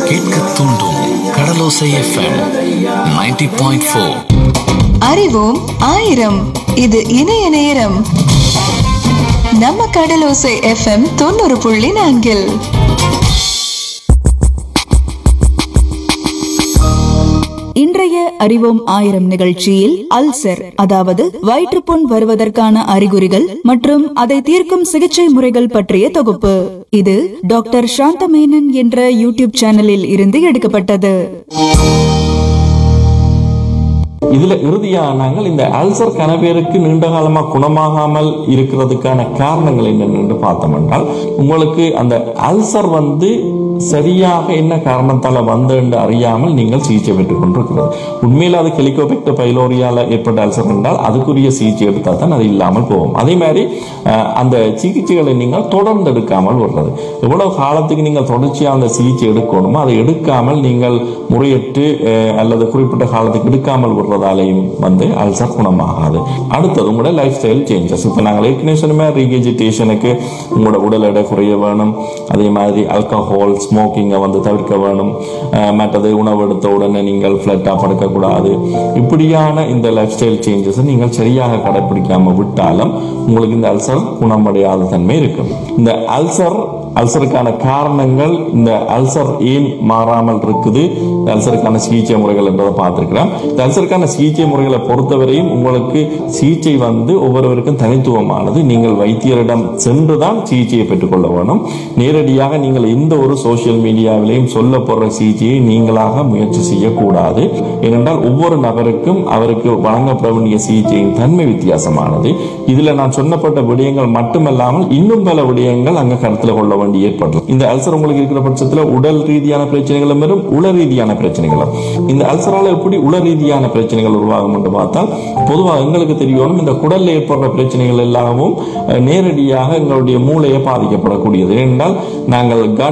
கேட்க தூண்டும் கடலோசை FM 90.4 point four அறிவோம் ஆயிரம் இது இணைய நேரம் நம்ம கடலோசை எஃப்எம் தொண்ணூறு புள்ளி நான்கில் இன்றைய அறிவோம் ஆயிரம் நிகழ்ச்சியில் அல்சர் அதாவது வயிற்றுப்புண் வருவதற்கான அறிகுறிகள் மற்றும் அதை தீர்க்கும் சிகிச்சை முறைகள் பற்றிய தொகுப்பு இது டாக்டர் சாந்தமேனன் என்ற யூடியூப் சேனலில் இருந்து எடுக்கப்பட்டது இதுல இறுதியா நாங்கள் இந்த அல்சர் கன பேருக்கு நீண்ட காலமா குணமாகாமல் இருக்கிறதுக்கான காரணங்கள் என்னென்னு பார்த்தோம் என்றால் உங்களுக்கு அந்த அல்சர் வந்து சரியாக என்ன காரணத்தால வந்து என்று அறியாமல் நீங்கள் சிகிச்சை பெற்றுக் கொண்டிருக்கிறது உண்மையில் அது கெலிகோபெக்டர் பைலோரியால ஏற்பட்ட அல்சர் என்றால் அதுக்குரிய சிகிச்சை எடுத்தால் தான் அது இல்லாமல் போகும் அதே மாதிரி அஹ், அந்த சிகிச்சைகளை நீங்கள் தொடர்ந்து எடுக்காமல் வர்றது எவ்வளவு காலத்துக்கு நீங்கள் தொடர்ச்சியாக அந்த சிகிச்சை எடுக்கணுமோ அதை எடுக்காமல் நீங்கள் முறையிட்டு அஹ், அல்லது குறிப்பிட்ட காலத்துக்கு எடுக்காமல் விடுறதாலையும் வந்து அல்சர் குணமாகாது அடுத்தது உங்களோட லைஃப் ஸ்டைல் சேஞ்சஸ் இப்போ நாங்கள் ஏற்கனவே சொன்ன ரீகெஜிடேஷனுக்கு உங்களோட உடல் எடை குறைய வேணும் அதே மாதிரி ஆல்கஹால் ஸ்மோக்கிங்கை வந்து தவிர்க்க வேணும் அஹ், மற்றது உணவு எடுத்த உடனே நீங்கள் ஃப்ளட்டாக படுக்கக்கூடாது இப்படியான இந்த லைஃப் ஸ்டைல் சேஞ்சஸை நீங்கள் சரியாக கடைபிடிக்காம விட்டாலும் உங்களுக்கு இந்த அல்சர் குணமடையாத தன்மை இருக்கும் இந்த அல்சர் அல்சருக்கான காரணங்கள் இந்த அல்சர் ஏன் மாறாமல் இருக்குது இந்த அல்சருக்கான சிகிச்சை முறைகள் என்றதை பார்த்திருக்கிறோம் இந்த அல்சருக்கான சிகிச்சை முறைகளை பொறுத்தவரையும் உங்களுக்கு சிகிச்சை வந்து ஒவ்வொருவருக்கும் தனித்துவமானது நீங்கள் வைத்தியரிடம் சென்றுதான் சிகிச்சையை பெற்றுக்கொள்ள வேணும் நேரடியாக நீங்கள் எந்த ஒரு சோசியல் மீடியாவிலையும் சொல்லப்படுற சிகிச்சையை நீங்களாக முயற்சி செய்யக்கூடாது ஏனென்றால் ஒவ்வொரு நபருக்கும் அவருக்கு வழங்கப்பட வேண்டிய சிகிச்சையின் தன்மை வித்தியாசமானது இதுல நான் சொன்னப்பட்ட விடயங்கள் மட்டுமல்லாமல் இன்னும் பல விடயங்கள் அங்க கருத்துல கொள்ள வேண்டி ஏற்படும் இந்த அல்சர் உங்களுக்கு இருக்கிற பட்சத்துல உடல் ரீதியான பிரச்சனைகளும் வரும் உள ரீதியான பிரச்சனைகளும் இந்த அல்சரால எப்படி உள ரீதியான பிரச்சனைகள் உருவாகும் என்று பார்த்தால் பொதுவாக எங்களுக்கு தெரியணும் இந்த குடல்ல ஏற்படுற பிரச்சனைகள் எல்லாமும் அஹ், நேரடியாக எங்களுடைய மூளையை பாதிக்கப்படக்கூடியது ஏனென்றால் நாங்கள் gut